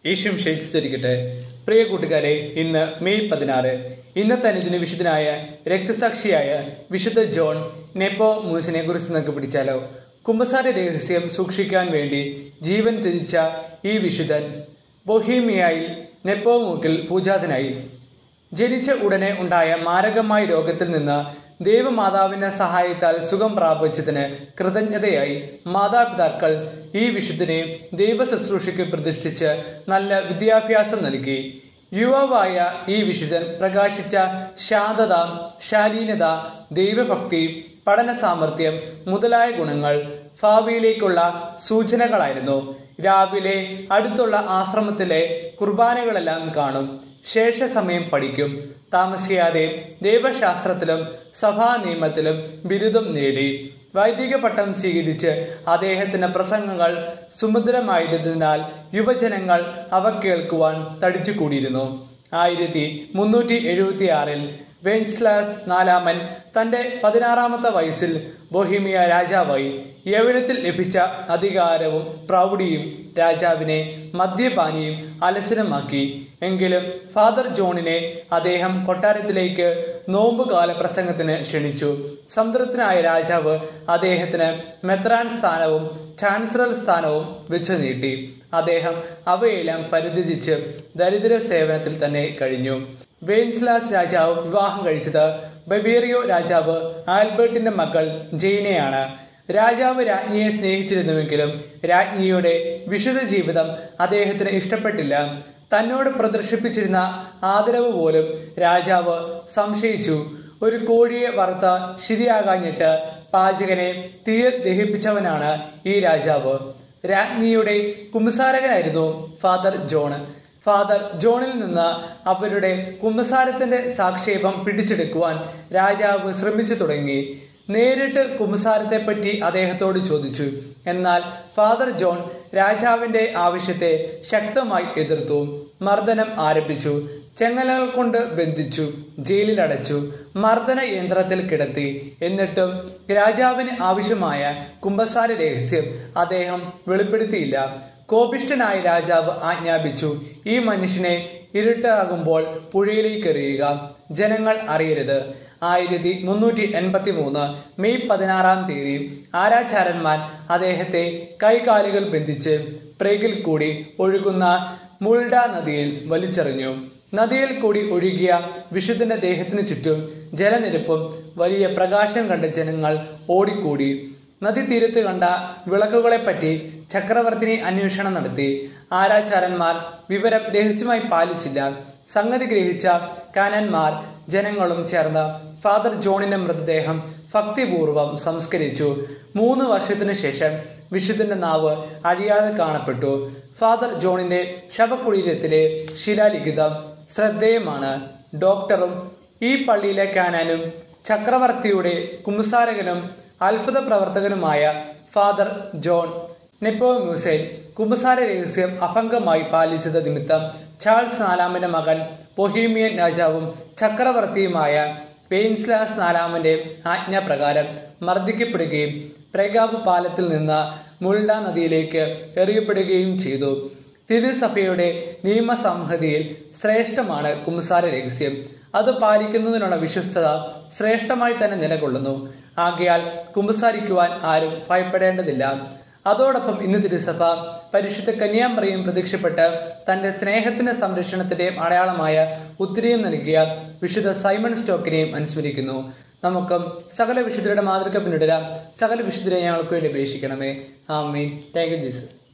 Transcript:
യേശും shakes ധരിക്കട്ടെ പ്രിയ കൂട്ടുകാരെ ഇന്ന് May പതിനാറ് ഇന്നത്തെ അനുദിന വിശുദ്ധനായ രക്തസാക്ഷിയായ വിശുദ്ധ ജോൺ നെപ്പോ മൂസിനെ കുറിച്ച് നമുക്ക് പിടിച്ചാലോ കുമ്പസാര രഹസ്യം സൂക്ഷിക്കാൻ വേണ്ടി ജീവൻ ത്യജിച്ച ഈ വിശുദ്ധൻ ബൊഹീമിയയിൽ നെപ്പോ മൂക്കിൽ പൂജാതനായി ജനിച്ച ഉടനെ ഉണ്ടായ മാരകമായ രോഗത്തിൽ നിന്ന് ദൈവമാതാവിന്റെ സഹായത്താൽ സുഖം പ്രാപിച്ചതിന് കൃതജ്ഞതയായി മാതാപിതാക്കൾ ഈ വിശുദ്ധനെ ദൈവ ശുശ്രൂഷയ്ക്ക് പ്രതിഷ്ഠിച്ച് നല്ല വിദ്യാഭ്യാസം നൽകി യുവാവായ ഈ വിശുദ്ധൻ പ്രകാശിച്ച ശാന്തത ശാലീനത ദൈവഭക്തി പഠന സാമർഥ്യം മുതലായ ഗുണങ്ങൾ ഭാവിയിലേക്കുള്ള സൂചനകളായിരുന്നു രാവിലെ അടുത്തുള്ള ആശ്രമത്തിലെ കുർബാനകളെല്ലാം കാണും ശേഷ സമയം പഠിക്കും താമസിയാതെ ദൈവശാസ്ത്രത്തിലും സഭാ നിയമത്തിലും ബിരുദം നേടി വൈദിക പട്ടം സ്വീകരിച്ച് അദ്ദേഹത്തിന്റെ പ്രസംഗങ്ങൾ സുമധുരമായിരുന്നതിനാൽ യുവജനങ്ങൾ അവ കേൾക്കുവാൻ തടിച്ചുകൂടിയിരുന്നു ആയിരത്തി മുന്നൂറ്റി എഴുപത്തി ആറിൽ വെൻസ്ലാസ് നാലാമൻ തന്റെ പതിനാറാമത്തെ വയസ്സിൽ ബൊഹീമിയ രാജാവായി യൗവനത്തിൽ ലഭിച്ച അധികാരവും പ്രൗഢിയും രാജാവിനെ മദ്യപാനിയും അലസനമാക്കി എങ്കിലും ഫാദർ ജോണിനെ അദ്ദേഹം കൊട്ടാരത്തിലേക്ക് നോമ്പുകാല പ്രസംഗത്തിന് ക്ഷണിച്ചു സംതൃപ്തനായ രാജാവ് അദ്ദേഹത്തിന് മെത്രാൻ സ്ഥാനവും ചാൻസലർ സ്ഥാനവും വെച്ചു നീട്ടി അദ്ദേഹം അവയെല്ലാം പരിത്യജിച്ച് ദരിദ്ര സേവനത്തിൽ തന്നെ കഴിഞ്ഞു വെയിൻസ്ലാസ് രാജാവ് വിവാഹം കഴിച്ചത് ബബേറിയോ രാജാവ് ആൽബർട്ടിന്റെ മകൾ ജെയിനെയാണ് രാജാവ് രാജ്ഞിയെ സ്നേഹിച്ചിരുന്നുവെങ്കിലും രാജ്ഞിയുടെ വിശുദ്ധ ജീവിതം അദ്ദേഹത്തിന് ഇഷ്ടപ്പെട്ടില്ല തന്നോട് പ്രദർശിപ്പിച്ചിരുന്ന ആദരവ് പോലും രാജാവ് സംശയിച്ചു ഒരു കോഴിയെ വറുത്ത ശരിയാകാഞ്ഞിട്ട് പാചകനെ തീയിൽ ദഹിപ്പിച്ചവനാണ് ഈ രാജാവ് രാജ്ഞിയുടെ കുംസാരകനായിരുന്നു ഫാദർ ജോൺ ഫാദർ ജോണിൽ നിന്ന് അവരുടെ കുമ്പസാരത്തിന്റെ സാക്ഷേപം പിടിച്ചെടുക്കുവാൻ രാജാവ് ശ്രമിച്ചു തുടങ്ങി നേരിട്ട് കുമ്പസാരത്തെപ്പറ്റി അദ്ദേഹത്തോട് ചോദിച്ചു എന്നാൽ ഫാദർ ജോൺ രാജാവിന്റെ ആവശ്യത്തെ ശക്തമായി എതിർത്തു മർദ്ദനം ആരംഭിച്ചു ചെങ്ങലകൾ കൊണ്ട് ബന്ധിച്ചു ജയിലിൽ അടച്ചു മർദ്ദന യന്ത്രത്തിൽ കിടത്തി എന്നിട്ടും രാജാവിന് ആവശ്യമായ കുംഭസാര രഹസ്യം അദ്ദേഹം വെളിപ്പെടുത്തിയില്ല കോപിഷ്ഠനായ രാജാവ് ആജ്ഞാപിച്ചു ഈ മനുഷ്യനെ ഇരുട്ടാകുമ്പോൾ പുഴയിലേക്ക് എറിയുക ജനങ്ങൾ അറിയരുത് ആയിരത്തി മുന്നൂറ്റി എൺപത്തി മൂന്ന് മെയ് പതിനാറാം തീയതി ആരാചാരന്മാർ അദ്ദേഹത്തെ കൈകാലുകൾ ബന്ധിച്ച് പ്രേഗിൽ കൂടി ഒഴുകുന്ന മുൾഡ നദിയിൽ വലിച്ചെറിഞ്ഞു നദിയിൽ കൂടി ഒഴുകിയ വിശുദ്ധന്റെ ദേഹത്തിനു ചുറ്റും ജലനിരപ്പും വലിയ പ്രകാശം കണ്ട ജനങ്ങൾ ഓടിക്കൂടി നദീതീരത്ത് കണ്ട വിളക്കുകളെപ്പറ്റി ചക്രവർത്തിനി അന്വേഷണം നടത്തി ആരാചാരന്മാർ വിവരം രഹസ്യമായി പാലിച്ചില്ല സംഗതി ഗ്രഹിച്ച കാനന്മാർ ജനങ്ങളും ചേർന്ന് ഫാദർ ജോണിന്റെ മൃതദേഹം ഭക്തിപൂർവം സംസ്കരിച്ചു മൂന്ന് വർഷത്തിനു ശേഷം വിശുദ്ധന്റെ നാവ് അഴിയാതെ കാണപ്പെട്ടു ഫാദർ ജോണിന്റെ ശവകുടീരത്തിലെ ശിലാലിഖിതം ശ്രദ്ധേയമാണ് ഡോക്ടറും ഈ പള്ളിയിലെ കാനാനും ചക്രവർത്തിയുടെ കുംസാരകനും അത്ഭുത പ്രവർത്തകനുമായ ഫാദർ ജോൺ നെപ്പോ മ്യൂസൈൻ കുമ്പസാര രഹസ്യം അഭംഗമായി പാലിച്ചത് നിമിത്തം ചാൾസ് നാലാമന്റെ മകൻ ബൊഹീമിയൻ രാജാവും ചക്രവർത്തിയുമായ പെയിൻസ്ലാസ് നാലാമന്റെ ആജ്ഞാപ്രകാരം മർദ്ദിക്കപ്പെടുകയും പ്രേഗാബ് പാലത്തിൽ നിന്ന് മുൾഡ നദിയിലേക്ക് എറിയപ്പെടുകയും ചെയ്തു തിരുസഭയുടെ നിയമസംഹിതയിൽ ശ്രേഷ്ഠമാണ് കുംസാര രഹസ്യം അത് പാലിക്കുന്നതിനുള്ള വിശ്വസ്തത ശ്രേഷ്ഠമായി തന്നെ നിലകൊള്ളുന്നു ആകയാൽ കുമ്പസാരിക്കുവാൻ ആരും ഭയപ്പെടേണ്ടതില്ല അതോടൊപ്പം ഇന്ന് തിരുസഭ പരിശുദ്ധ കന്യാമറിയും പ്രത്യക്ഷപ്പെട്ട് തന്റെ സ്നേഹത്തിന്റെ സംരക്ഷണത്തിന്റെയും അടയാളമായ ഉത്തരയും നൽകിയ വിശുദ്ധ സൈമൺ സ്റ്റോക്കിനെയും അനുസ്മരിക്കുന്നു നമുക്കും സകല വിശുദ്ധരുടെ മാതൃക പിന്നിടരാം സകല വിശുദ്ധരെ ഞങ്ങൾക്ക് വേണ്ടി അപേക്ഷിക്കണമേ ആമീൻ താങ്ക് യു ജീസസ്